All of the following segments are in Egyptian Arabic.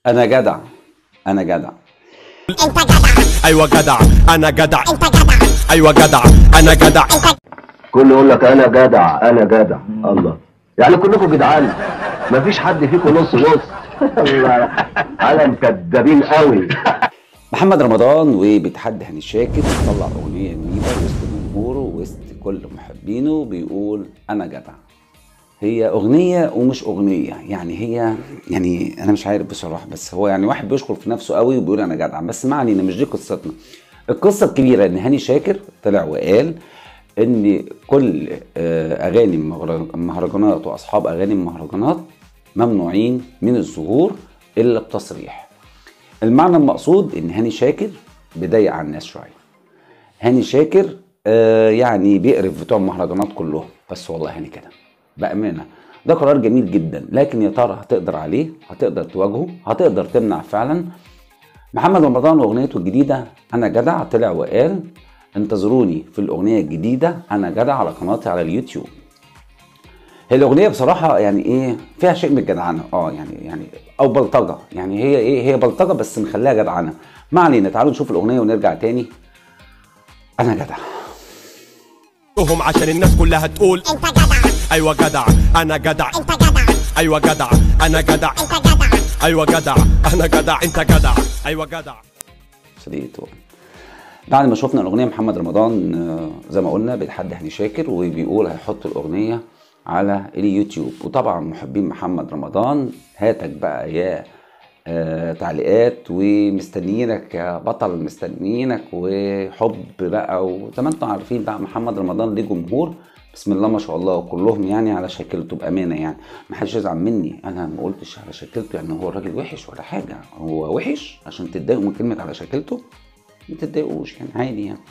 انا جدع انا جدع ايوه جدع انا جدع ايوه جدع انا جدع كله يقول لك انا جدع انا جدع الله يعني كلكم جدعان مفيش حد فيكم نص نص الله عالم كدابين قوي محمد رمضان وبيتحدى هاني شاكر طلع اغنيه جديده وسط جمهوره وسط كل محبينه بيقول انا جدع هي اغنيه ومش اغنيه يعني هي يعني انا مش عارف بصراحه بس هو يعني واحد بيشكر في نفسه قوي وبيقول انا جدع بس ما علينا مش دي قصتنا القصه الكبيره ان هاني شاكر طلع وقال ان كل آه، اغاني المهر- المهرجانات واصحاب اغاني المهرجانات ممنوعين من الظهور الا بتصريح المعنى المقصود ان هاني شاكر بيضيق على الناس شويه هاني شاكر آه يعني بيقرف بتوع المهرجانات كلهم بس والله هاني كده بامانه ده قرار جميل جدا لكن يا ترى هتقدر عليه هتقدر تواجهه هتقدر تمنع فعلا محمد رمضان واغنيته الجديده انا جدع طلع وقال انتظروني في الاغنيه الجديده انا جدع على قناتي على اليوتيوب هي الاغنيه بصراحه يعني ايه فيها شيء من الجدعنه اه يعني يعني او بلطجه يعني هي ايه هي بلطجه بس مخليها جدعنه ما علينا تعالوا نشوف الاغنيه ونرجع تاني انا جدع هم عشان الناس كلها تقول انت جدع ايوه جدع انا جدع انت جدع ايوه جدع انا جدع انت جدع ايوه جدع انا جدع انت جدع ايوه جدع صديقته بعد ما شفنا الاغنيه محمد رمضان آه، زي ما قلنا بيتحدى هاني شاكر وبيقول هيحط الاغنيه على اليوتيوب وطبعا محبين محمد رمضان هاتك بقى يا آه تعليقات ومستنيينك يا بطل مستنيينك وحب بقى وزي ما انتم عارفين بقى محمد رمضان ليه جمهور بسم الله ما شاء الله كلهم يعني على شكلته بامانه يعني ما حدش يزعل مني انا ما قلتش على شكلته يعني هو الراجل وحش ولا حاجه هو وحش عشان تتضايقوا من كلمه على شكلته ما تتضايقوش يعني عادي يعني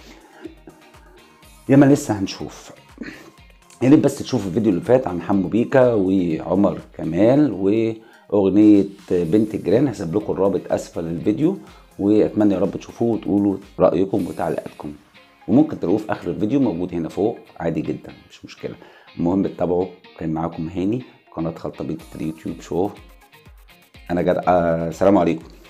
ياما لسه هنشوف يا ريت بس تشوفوا الفيديو اللي فات عن حمو بيكا وعمر كمال واغنيه بنت الجيران هسيب لكم الرابط اسفل الفيديو واتمنى يا رب تشوفوه وتقولوا رايكم وتعليقاتكم وممكن تلاقوه في اخر الفيديو موجود هنا فوق عادي جدا مش مشكله المهم تتابعوا كان معاكم هاني قناه خلطبيط اليوتيوب شو انا جد آه سلام عليكم